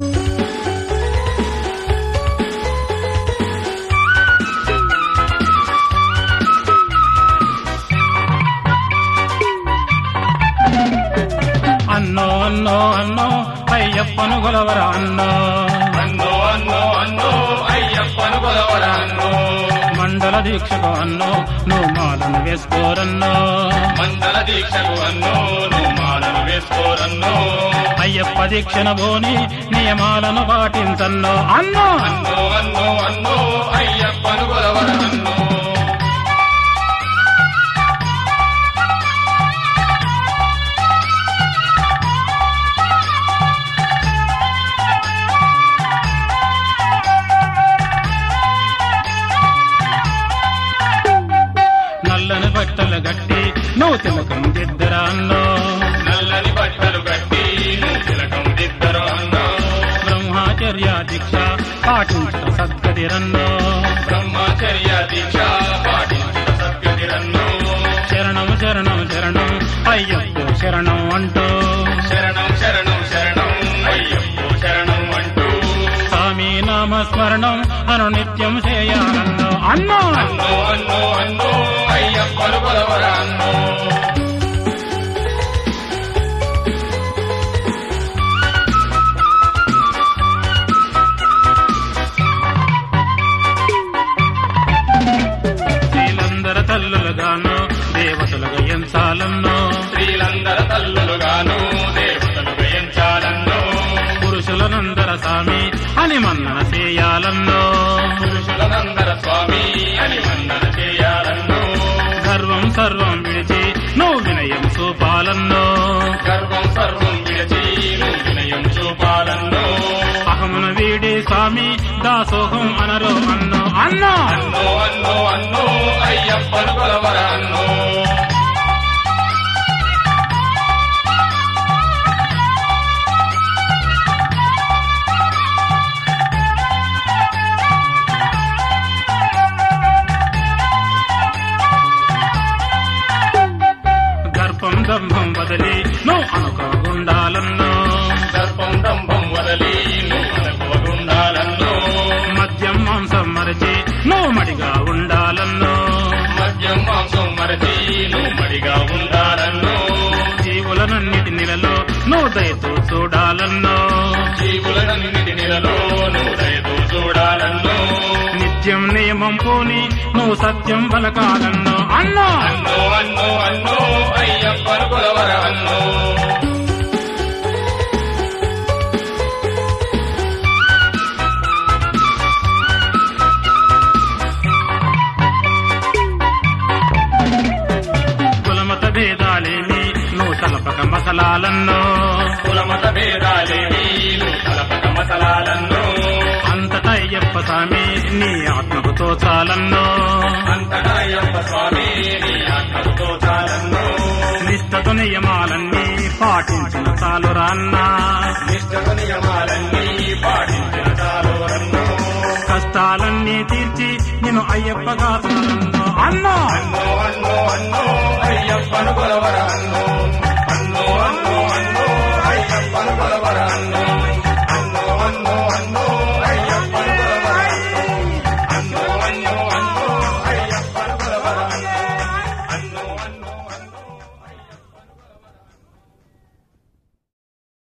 అన్నో అన్నో అన్నో అయ్యప్పను గొలవర అన్నో అన్నో అన్నో అన్నో అయ్యప్పను కొలవర అన్నో మండల దీక్షకు అన్నో నువ్వు మాలను వేసుకోరన్నో మందల దీక్షకు అన్నో నువ్వు మాలను వేసుకోరన్నో అయ్యప్ప దీక్షణ బోని నియమాలను పాటించన్నో అన్నో అన్నో అన్నో అన్నో అయ్యప్పను కొలవర అన్నో నల్లని బట్టలు గట్టి నువ్వు తిలకం దిద్దరా అన్నో నల్లని బట్టలు కట్టి నువ్వు తిలకం దిద్దరు అన్నో బ్రహ్మచర్య దీక్ష పాటించట సద్గతిరన్నో బ్రహ్మచర్య దీక్ష పాటించిన సత్యతిరన్నో శరణం శరణం శరణం అయ్యప్ప శరణం అంటూ శరణం శరణం శరణం అయ్యప్పో శరణం అంటూ స్వామి నామస్మరణం అను నిత్యం చేయాలన్నో అన్నో అన్నో అన్నో అన్నో అయ్యప్పను కొలవర అన్నో స్త్రీలందర తల్లులుగాను దేవతలుగా ఎంచాలన్నో స్త్రీలందర తల్లులుగాను దేవతలు గయించాలన్నో పురుషులనందర స్వామి అని మన్నన చేయాలన్నో పురుషులనందర స్వామి అని వందన చేయాలన్నో గర్వం సర్వం విడిచి నువ్వు వినయం చూపాలన్నో గర్వం సర్వం విడిచి నువ్వు వినయం చూపాలన్నో అహమును వీడి స్వామి దాసోహం అనరో అన్నో అన్నో అన్నో అన్నో అన్నో అయ్యప్పను కొలవర అన్నో గర్భం దంభం వదిలి నువ్వు అనుకోగుండాలన్నో దర్పం దంభం వదలి నువ్వు అనుకోగుండాలన్నో మద్యం మాంసం మరచి నువ్వు మడిగా ఉండాలన్నో మద్యం మాంసం మరచి నువ్వు మడిగా ఉండాలన్నో జీవులనన్నిటి నెలలో నువ్వు దయతో చూడాలన్నో జీవులనన్నిటి నెలలో నువ్వు దయతో చూడాలన్నో నిత్యం నియమం పోని నువ్వు సత్యం పలకాలన్నో అన్నో అన్నో అన్నో అన్నో అయ్యప్పను కొలవర అన్నో కులమత భేదాలేమి నువ్వు తలపక మసలాలన్నో కులమత భేదాలేవి నువ్వు తలపక మసలాలన్నో అంతటా అయ్యప్ప స్వామి నీ ఆత్మకు తోచాలన్నో అంతటా అయ్యప్ప స్వామి నీ ఆత్మతో చాలన్నో నిష్టతో నియమాలన్నీ పాటించిన చాలు రాన్నా నిష్ఠకు నియమాలన్నీ పాటించిన చాలు రన్నో కష్టాలన్నీ తీర్చి నేను అయ్యప్పగా అన్నో అన్నో అన్నో అన్నో అన్నో అయ్యప్పను కొలవర అన్నో